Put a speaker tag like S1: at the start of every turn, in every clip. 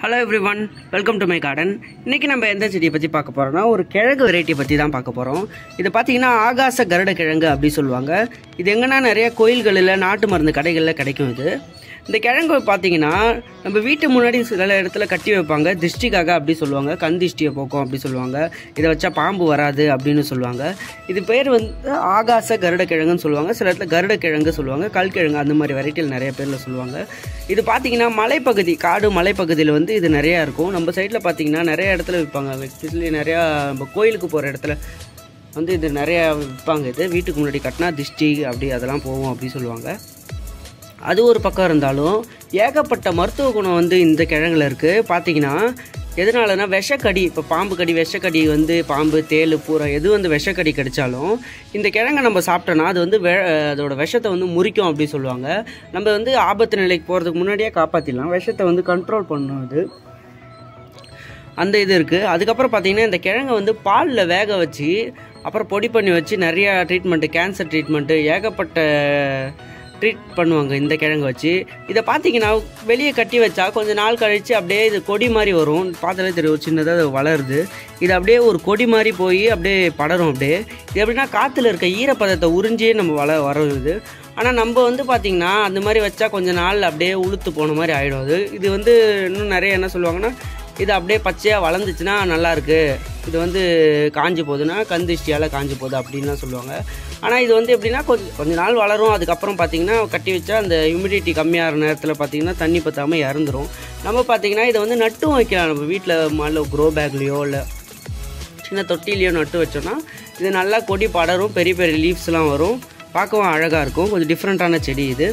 S1: hello everyone welcome to my garden இன்னைக்கு நம்ம எந்த செடியை பற்றி பார்க்க போகிறோம்னா ஒரு கிழங்கு வெரைட்டி பற்றி தான் பார்க்க போகிறோம் இது பார்த்தீங்கன்னா ஆகாச கருட கிழங்கு அப்படி சொல்லுவாங்க இது எங்கன்னா நிறைய கோயில்களில் நாட்டு மருந்து கடைகளில் கிடைக்கும் இது இந்த கிழங்கு பார்த்தீங்கன்னா நம்ம வீட்டு முன்னாடி சில இடத்துல கட்டி வைப்பாங்க திருஷ்டிக்காக அப்படி சொல்லுவாங்க கண் திஷ்டியை போக்கும் அப்படி சொல்லுவாங்க இதை வச்சா பாம்பு வராது அப்படின்னு சொல்லுவாங்க இது பேர் வந்து ஆகாச கருட கிழங்குன்னு சொல்லுவாங்க சில இடத்துல கருட கிழங்கு சொல்லுவாங்க கல்கிழங்கு அந்த மாதிரி வெரைட்டியில் நிறைய பேரில் சொல்லுவாங்க இது பார்த்தீங்கன்னா மலைப்பகுதி காடு மலைப்பகுதியில் வந்து இது நிறையா இருக்கும் நம்ம சைடில் பார்த்தீங்கன்னா நிறைய இடத்துல விற்பாங்க எஸ்பெஷலி நிறையா நம்ம கோயிலுக்கு போகிற இடத்துல வந்து இது நிறையா விற்பாங்க இது வீட்டுக்கு முன்னாடி கட்டினா திஷ்டி அப்படி அதெல்லாம் போகும் அப்படி சொல்லுவாங்க அது ஒரு பக்கம் இருந்தாலும் ஏகப்பட்ட மருத்துவ குணம் வந்து இந்த கிழங்குல இருக்குது பார்த்தீங்கன்னா எதனாலனா விஷக்கடி இப்போ பாம்பு கடி விஷக்கடி வந்து பாம்பு தேள் பூரா எது வந்து விஷக்கடி கடிச்சாலும் இந்த கிழங்கை நம்ம சாப்பிட்டோன்னா அது வந்து வெ அதோட விஷத்தை வந்து முறிக்கும் அப்படி சொல்லுவாங்க நம்ம வந்து ஆபத்து நிலைக்கு போகிறதுக்கு முன்னாடியே காப்பாற்றிடலாம் விஷத்தை வந்து கண்ட்ரோல் பண்ணும் அது அந்த இது இருக்குது அதுக்கப்புறம் பார்த்தீங்கன்னா இந்த கிழங்கை வந்து பாலில் வேக வச்சு அப்புறம் பொடி பண்ணி வச்சு நிறையா ட்ரீட்மெண்ட்டு கேன்சர் ட்ரீட்மெண்ட்டு ஏகப்பட்ட ட்ரீட் பண்ணுவாங்க இந்த கிழங்கு வச்சு இதை பார்த்தீங்கன்னா வெளியே கட்டி வச்சா கொஞ்சம் நாள் கழித்து அப்படியே இது கொடி மாதிரி வரும் பார்த்தாலே தெரியும் சின்னதாக அது வளருது இது அப்படியே ஒரு கொடி மாதிரி போய் அப்படியே படரும் அப்படியே இது எப்படின்னா காற்றுல இருக்க ஈரப்பதத்தை உறிஞ்சி நம்ம வள வரது ஆனால் நம்ம வந்து பார்த்திங்கன்னா அந்த மாதிரி வச்சா கொஞ்சம் நாள் அப்படியே உளுத்து போன மாதிரி ஆகிடும் அது இது வந்து இன்னும் நிறைய என்ன சொல்லுவாங்கன்னா இது அப்படியே பச்சையாக வளர்ந்துச்சுன்னா நல்லாயிருக்கு இது வந்து காஞ்சி போகுதுன்னா கந்திஷ்டியால் காஞ்சி போகுது அப்படின்லாம் சொல்லுவாங்க ஆனால் இது வந்து எப்படின்னா கொஞ்சம் கொஞ்ச நாள் வளரும் அதுக்கப்புறம் பார்த்தீங்கன்னா கட்டி வச்சா அந்த ஹியூமிடிட்டி கம்மியாகிற நேரத்தில் பார்த்தீங்கன்னா தண்ணி பற்றாமல் இறந்துரும் நம்ம பார்த்தீங்கன்னா இதை வந்து நட்டும் வைக்கலாம் நம்ம வீட்டில் மாடல க்ரோ பேக்லேயோ இல்லை சின்ன தொட்டிலையோ நட்டு வச்சோன்னா இது நல்லா கொடி படரும் பெரிய பெரிய லீவ்ஸ்லாம் வரும் பார்க்கவும் அழகாக இருக்கும் கொஞ்சம் டிஃப்ரெண்ட்டான செடி இது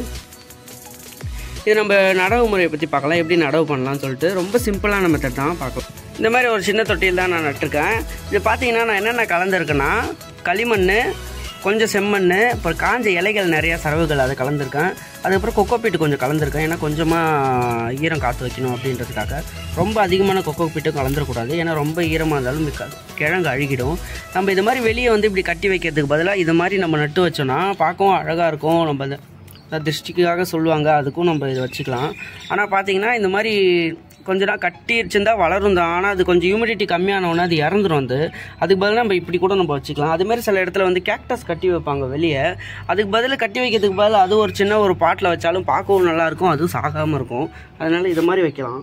S1: இது நம்ம நடவு முறையை பற்றி பார்க்கலாம் எப்படி நடவு பண்ணலாம்னு சொல்லிட்டு ரொம்ப சிம்பிளான மெத்தட் தான் பார்க்கலாம் இந்த மாதிரி ஒரு சின்ன தொட்டியில் தான் நான் நட்டிருக்கேன் இது பார்த்தீங்கன்னா நான் என்னென்ன கலந்துருக்கேன்னா களிமண் கொஞ்சம் செம்மண் அப்புறம் காஞ்ச இலைகள் நிறையா சரவுகள் அதை கலந்துருக்கேன் அதுக்கப்புறம் கொக்கோ பீட்டு கொஞ்சம் கலந்துருக்கேன் ஏன்னா கொஞ்சமாக ஈரம் காற்று வைக்கணும் அப்படின்றதுக்காக ரொம்ப அதிகமான கொக்கோ பீட்டும் கலந்துடக்கூடாது ஏன்னா ரொம்ப ஈரமாக இருந்தாலும் மிக்க கிழங்கு அழுகிடும் நம்ம இது மாதிரி வெளியே வந்து இப்படி கட்டி வைக்கிறதுக்கு பதிலாக இது மாதிரி நம்ம நட்டு வச்சோன்னா பார்க்கவும் அழகாக இருக்கும் நம்ம அதை திருஷ்டிக்காக சொல்லுவாங்க அதுக்கும் நம்ம இதை வச்சுக்கலாம் ஆனால் பார்த்தீங்கன்னா இந்த மாதிரி கொஞ்ச நாள் கட்டி வச்சிருந்தா வளரும் தான் ஆனால் அது கொஞ்சம் ஹியூமிடிட்டி கம்மியானவொன்னே அது இறந்துரும் வந்து அதுக்கு பதிலாக நம்ம இப்படி கூட நம்ம வச்சுக்கலாம் அதுமாரி சில இடத்துல வந்து கேக்டஸ் கட்டி வைப்பாங்க வெளியே அதுக்கு பதில் கட்டி வைக்கிறதுக்கு பதில் அது ஒரு சின்ன ஒரு பாட்டில் வச்சாலும் பார்க்கவும் நல்லாயிருக்கும் அதுவும் சாகாமல் இருக்கும் அதனால் இது மாதிரி வைக்கலாம்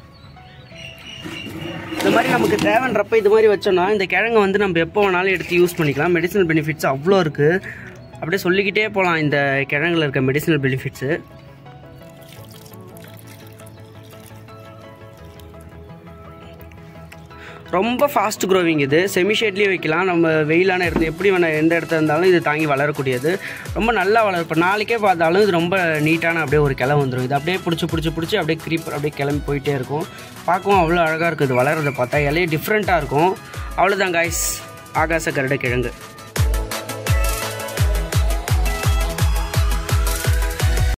S1: இந்த மாதிரி நமக்கு தேவைன்றப்ப இது மாதிரி வச்சோம்னா இந்த கிழங்கை வந்து நம்ம எப்போ வேணாலும் எடுத்து யூஸ் பண்ணிக்கலாம் மெடிசனல் பெனிஃபிட்ஸ் அவ்வளோ இருக்குது அப்படியே சொல்லிக்கிட்டே போகலாம் இந்த கிழங்குல இருக்க மெடிசனல் பெனிஃபிட்ஸு ரொம்ப ஃபாஸ்ட் க்ரோவிங் இது செமி ஷேட்லேயும் வைக்கலாம் நம்ம வெயிலான இடத்துல எப்படி வேணால் எந்த இடத்துல இருந்தாலும் இது தாங்கி வளரக்கூடியது ரொம்ப நல்லா வளரும் இப்போ நாளைக்கே பார்த்தாலும் இது ரொம்ப நீட்டான அப்படியே ஒரு கிளை வந்துடும் இது அப்படியே பிடிச்சி பிடிச்சி பிடிச்சி அப்படியே கிரீப் அப்படியே கிளம்பி போயிட்டே இருக்கும் பார்க்கவும் அவ்வளோ அழகாக இருக்குது இது வளர்கிறத பார்த்தா இலையே டிஃப்ரெண்ட்டாக இருக்கும் அவ்வளோதான் காய்ஸ் ஆகாச கருட கிழங்கு